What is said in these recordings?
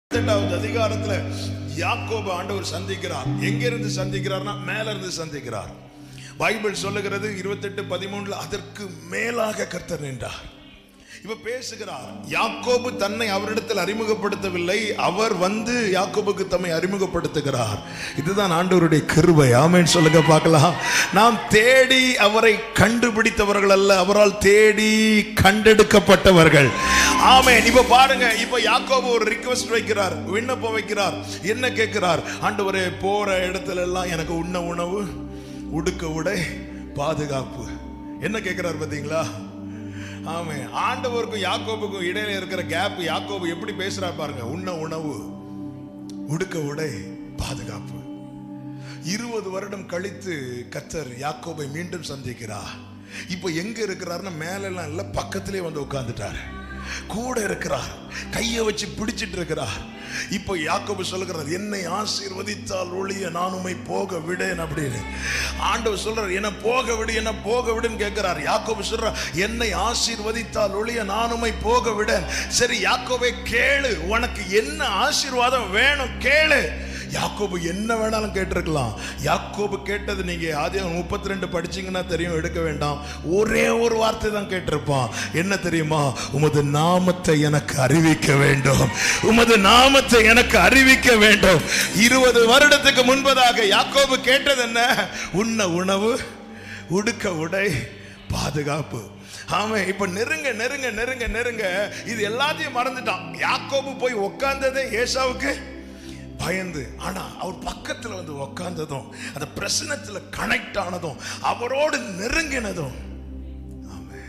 எட்டாவது அதிகாரத்துல யாக்கோபு ஆண்டவர் சந்திக்கிறார் எங்க இருந்து சந்திக்கிறார்னா மேல இருந்து சந்திக்கிறார் பைபிள் சொல்லுகிறது இருபத்தெட்டு பதிமூணுல அதற்கு மேலாக கர்த்தர் நின்றார் இப்ப பேசுகிறார் யாக்கோபு தன்னை அவரிடத்தில் அறிமுகப்படுத்தவில்லை அவர் வந்து யாக்கோபுக்கு தம்மை அறிமுகப்படுத்துகிறார் இதுதான் ஆண்டவருடைய கிருபை ஆமென் சொல்லுங்க பார்க்கலாம் நாம் தேடி அவரை கண்டுபிடித்தவர்கள் அல்ல அவரால் தேடி கண்டெடுக்கப்பட்டவர்கள் ஆமென் இப்ப பாருங்க இப்ப யாக்கோபு ஒரு ரிக்வெஸ்ட் வைக்கிறார் விண்ணப்பம் வைக்கிறார் என்ன கேட்கிறார் ஆண்டவரே போற இடத்துல எல்லாம் எனக்கு உண்ண உணவு உடுக்க உடை பாதுகாப்பு என்ன கேட்கிறார் பாத்தீங்களா ஆமே ஆண்டவருக்கும் யாக்கோபுக்கும் இடையில இருக்கிற கேப் யாக்கோபு எப்படி பேசுறார் பாருங்க உண்ண உணவு உடுக்க உடை பாதுகாப்பு இருபது வருடம் கழித்து கத்தர் யாக்கோபை மீண்டும் சந்திக்கிறார் இப்போ எங்க இருக்கிறாருன்னா மேலெல்லாம் இல்ல பக்கத்திலே வந்து உட்கார்ந்துட்டார் கூட இருக்கிறார் கையை வச்சு பிடிச்சிட்டு இருக்கிறார் இப்போ யாக்கோபு சொல்லுகிறார் என்னை ஆசீர்வதித்தால் ஒழிய நான் உம்மை போக விடேன் அப்படின்னு ஆண்டவர் சொல்றார் என்ன போக விடு என்ன போக விடுன்னு கேட்கிறார் யாக்கோபு சொல்றார் என்னை ஆசீர்வதித்தால் ஒழிய நான் உம்மை போக விடேன் சரி யாக்கோபே கேளு உனக்கு என்ன ஆசீர்வாதம் வேணும் கேளு யாக்கோபு என்ன வேணாலும் கேட்டிருக்கலாம் யாக்கோபு கேட்டது நீங்க ஆதியாகமம் முப்பத்தி ரெண்டு படிச்சீங்கன்னா தெரியும் எடுக்க வேண்டாம் ஒரே ஒரு வார்த்தை தான் கேட்டிருப்பான் என்ன தெரியுமா உமது நாமத்தை எனக்கு அறிவிக்க வேண்டும் உமது நாமத்தை எனக்கு அறிவிக்க வேண்டும் இருபது வருடத்துக்கு முன்பதாக யாக்கோபு கேட்டது என்ன உண்ண உணவு உடுக்க உடை பாதுகாப்பு ஆமா இப்ப நெருங்க நெருங்க நெருங்க நெருங்க இது எல்லாத்தையும் மறந்துட்டான் யாக்கோபு போய் உட்கார்ந்ததே ஏசாவுக்கு பயந்து ஆனா அவர் பக்கத்துல வந்து உக்காந்ததும் அந்த பிரசனத்துல கனெக்ட் ஆனதும் அவரோடு நெருங்கினதும் ஆமே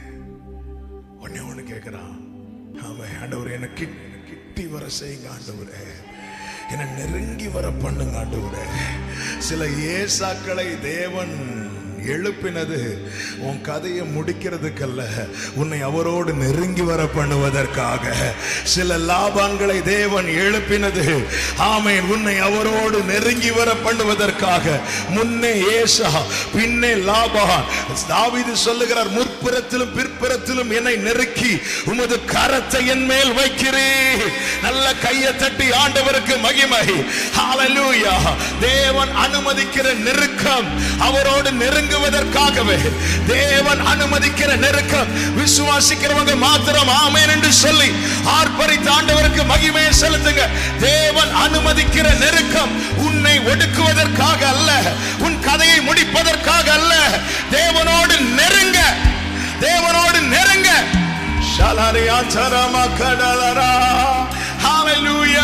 ஒன்னே ஒண்ணு கேட்கிறான் ஆமே ஆண்டவர் என்ன கிட்டி வர செய்யுங்க ஆண்டவரே என்னை நெருங்கி வர பண்ணுங்க ஆண்டவரே சில ஏசாக்களை தேவன் எழுப்பினது உன் கதையை முடிக்கிறதுக்கல்ல உன்னை அவரோடு நெருங்கி வர பண்ணுவதற்காக சில லாபான்களை தேவன் எழுப்பினது ஆமேன் உன்னை அவரோடு நெருங்கி வர பண்ணுவதற்காக முன்னே ஏசா பின்னே லாபான் தாவீது சொல்லுகிறார் முற்புறத்திலும் பிற்புறத்திலும் என்னை நெருக்கி உமது கரத்தை என் மேல் வைக்கிறேன் நல்ல கையை தட்டி ஆண்டவருக்கு மகிமை ஹalleluya தேவன் அனுமதிக்கிற நெருக்கம் அவரோடு நெருங்குவதற்காகவே தேவன் அனுமதிக்கிற நெருக்கம் விசுவாசிக்கிறவங்க மாத்திரம் ஆமென் என்று சொல்லி ஆர்ப்பரித்த ஆண்டவருக்கு மகிமையை செலுத்துங்க தேவன் அனுமதிக்கிற நெருக்கம் உன்னை ஒடுக்குவதற்காக அல்ல உன் கதையை முடிப்பதற்காக அல்ல தேவனோடு நெருங்க தேவனோடு நெருங்க ஷலரியா சரம கடலரா ஹalleluya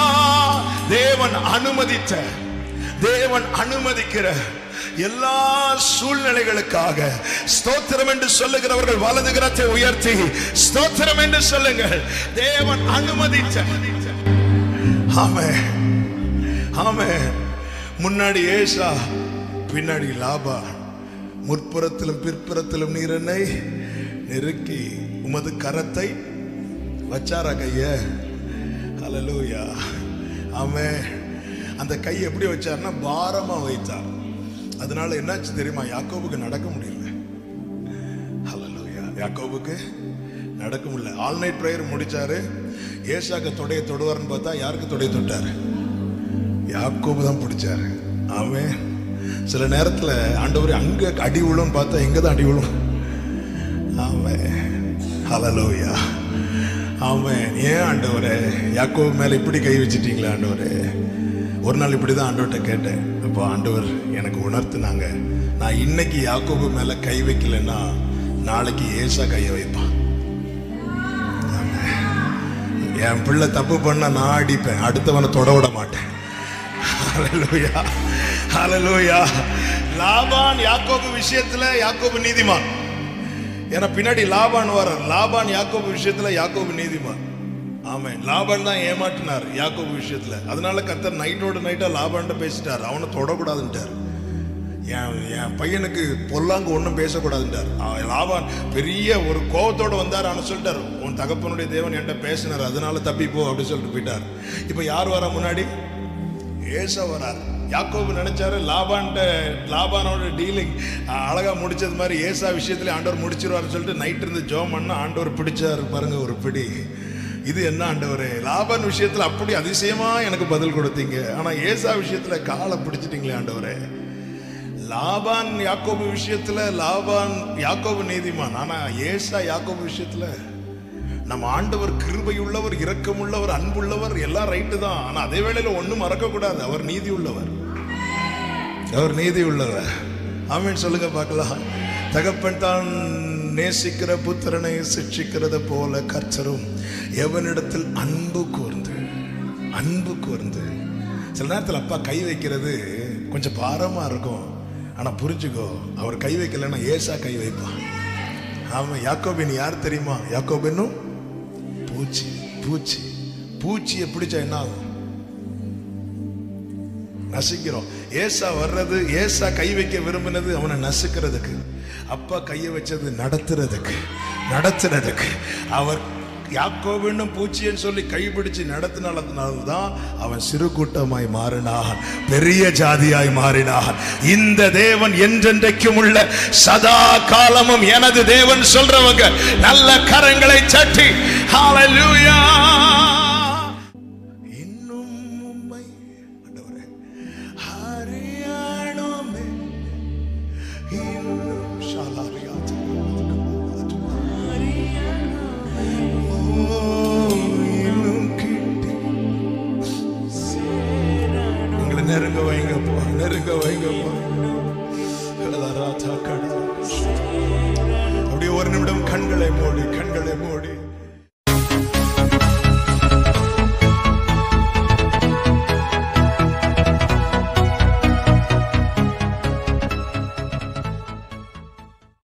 தேவன் அனுமதித்த தேவன் அனுமதிக்கிற எல்லா சூழ்நிலைகளுக்காக ஸ்தோத்திரம் என்று சொல்லுகிறவர்கள் வலது கரத்தை உயர்த்தி ஸ்தோத்திரம் என்று சொல்லுங்கள் தேவன் அனுமதித்த ஆமே ஆமே முன்னாடி ஏசா பின்னாடி லாபா முற்புறத்திலும் பிற்புறத்திலும் நீர் என்னை நெருக்கி உமது கரத்தை வச்சாரா கைய ஹalleluya ஆமே அந்த கை எப்படி வச்சார்னா பாரமா வைத்தார் அதனால என்னாச்சு தெரியுமா யாக்கோபுக்கு நடக்க முடியல ஹalleluya யாக்கோபுக்கு நடக்க முடியல ஆல் நைட் பிரேயர் முடிச்சாரு ஏசாக்கு தொடைய தொடுவார்னு பார்த்தா யாருக்கு தொடைய தொட்டாரு யாக்கோபு தான் பிடிச்சாரு அவன் சில நேரத்துல ஆண்டவர் அங்க அடி விழும் பார்த்தா எங்க தான் அடி விழும் ஆமென் ஹalleluya ஆமென் ஏன் ஆண்டவரே யாக்கோபு மேல இப்படி கை வச்சிட்டீங்களா ஆண்டவரே ஒரு நாள் இப்படி தான் ஆண்டவர்கிட்ட கேட்டேன் அப்போ ஆண்டவர் எனக்கு உணர்த்துனாங்க நான் இன்னைக்கு யாக்கோபு மேல கை வைக்கலன்னா நாளைக்கு ஏசா கையை வைப்பான் ஆமென். என் பிள்ளை தப்பு பண்ணா நான் அடிப்பேன் அடுத்தவனை தொட விட மாட்டேன் ஹalleluya ஹalleluya லாபான் யாக்கோபு விஷயத்துல யாக்கோபு நீதிமான் ஏன்னா பின்னாடி லாபான் வரார் லாபான் யாக்கோபு விஷயத்துல யாக்கோபு நீதிமான் ஆமென் லாபான் தான் ஏமாற்றினார் யாக்கோபு விஷயத்துல அதனால கத்தர் நைட்டோட நைட்டா லாபான்ட்ட பேசிட்டார் அவனை தொடக்கூடாதுன்ட்டார் என் என் பையனுக்கு பொல்லாங்கு ஒன்றும் பேசக்கூடாதுன்றார் அவன் லாபான் பெரிய ஒரு கோபத்தோட வந்தார் ஆனால் சொல்லிட்டார் உன் தகப்பனுடைய தேவன் என்கிட்ட பேசினார் அதனால தப்பி போ அப்படின்னு சொல்லிட்டு போயிட்டார் இப்போ யார் வரா முன்னாடி ஏசா வரார் யாக்கோபு நினைச்சாரு லாபான்ட்ட லாபானோட டீலிங் அழகா முடிச்சது மாதிரி ஏசா விஷயத்துல ஆண்டவர் முடிச்சிருவாருன்னு சொல்லிட்டு நைட் இருந்து ஜோம் பண்ணா ஆண்டவர் பிடிச்சாரு பாருங்க ஒரு பிடி இது என்ன ஆண்டவரே லாபான் விஷயத்துல அப்படி அதிசயமா எனக்கு பதில் கொடுத்தீங்க ஆனா ஏசா விஷயத்துல காலை பிடிச்சிட்டீங்களே ஆண்டவரே லாபான் யாக்கோபு விஷயத்துல லாபான் யாக்கோபு நீதிமான் ஆனா ஏசா யாக்கோபு விஷயத்துல நம்ம ஆண்டவர் கிருபை உள்ளவர் இரக்கம் உள்ளவர் அன்புள்ளவர் எல்லாம் ரைட்டு தான் ஆனா அதே வேளையில ஒண்ணும் மறக்க கூடாது அவர் நீதி உள்ளவர் அவர் நீதி உள்ளவர் ஆமீன் சொல்லுங்க பார்க்கலாம் தகப்பன் தான் நேசிக்கிற புத்திரனை சிக்ஷிக்கிறது போல கர்த்தரும் எவனிடத்தில் அன்பு கூர்ந்து அன்பு கூர்ந்து சில நேரத்தில் அப்பா கை வைக்கிறது கொஞ்சம் பாரமா இருக்கும் ஆனா புரிஞ்சுக்கோ அவர் கை வைக்கலைன்னா ஏசா கை வைப்பான் ஆமா யாக்கோபின் யார் தெரியுமா யாக்கோபின்னும் பூச்சி பூச்சி பூச்சியை பிடிச்சா என்ன ஆகும் நசுக்கிறோம் ஏசா வர்றது ஏசா கை வைக்க விரும்பினது அவனை நசுக்கிறதுக்கு அப்பா கையை வச்சது நடத்துறதுக்கு நடத்துறதுக்கு அவர் யாக்கோபின்னும் பூச்சின்னு சொல்லி கைப்பிடிச்சு நடத்தினால்தான் அவன் சிறு கூட்டமாய் மாறினான் பெரிய ஜாதியாய் மாறினான் இந்த தேவன் என்றென்றைக்கும் உள்ள சதா காலமும் எனது தேவன் சொல்றவங்க நல்ல கரங்களை சட்டி ஹalleluya இன்னும் உம்மை ஆண்டவரே அறியானோமே இன்னும் ஷாலாரியாத்து ஓ, இன்னும் கிட்டி எங்களை நெருங்க வைங்கப்பா நெருங்க வைங்கப்பா கடலராத்தா கடல் அப்படியே ஒரு நிமிடம் கண்களை மூடி கண்களை மூடி